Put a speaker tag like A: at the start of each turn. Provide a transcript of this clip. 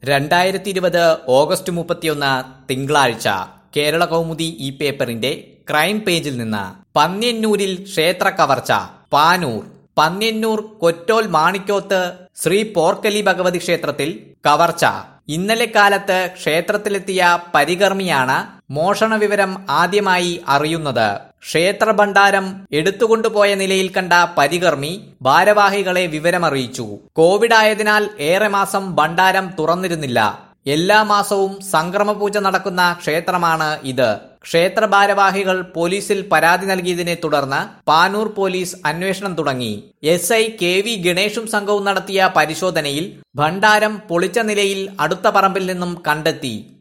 A: രണ്ടായിരത്തി ഇരുപത് ഓഗസ്റ്റ് മുപ്പത്തിയൊന്ന് തിങ്കളാഴ്ച കേരള കൗമുദി ഈ പേപ്പറിന്റെ ക്രൈം പേജിൽ നിന്ന് പന്ന്യന്നൂരിൽ ക്ഷേത്ര കവർച്ച പാനൂർ പന്ന്യന്നൂർ കൊറ്റോൽ മാണിക്കോത്ത് ശ്രീ പോർക്കലി ഭഗവതി ക്ഷേത്രത്തിൽ കവർച്ച ഇന്നലെ കാലത്ത് ക്ഷേത്രത്തിലെത്തിയ പരികർമ്മിയാണ് മോഷണ വിവരം ആദ്യമായി അറിയുന്നത് ക്ഷേത്ര ഭണ്ഡാരം എടുത്തുകൊണ്ടുപോയ നിലയിൽ കണ്ട പരികർമ്മി ഭാരവാഹികളെ വിവരമറിയിച്ചു കോവിഡ് ആയതിനാൽ ഏറെ മാസം ഭണ്ഡാരം തുറന്നിരുന്നില്ല എല്ലാ മാസവും സംക്രമപൂജ നടക്കുന്ന ക്ഷേത്രമാണ് ഇത് ക്ഷേത്ര ഭാരവാഹികൾ പോലീസിൽ പരാതി നൽകിയതിനെ തുടർന്ന് പാനൂർ പോലീസ് അന്വേഷണം തുടങ്ങി എസ് ഐ കെ വി ഗണേഷും സംഘവും നടത്തിയ പരിശോധനയിൽ ഭണ്ഡാരം പൊളിച്ച നിലയിൽ അടുത്ത പറമ്പിൽ നിന്നും കണ്ടെത്തി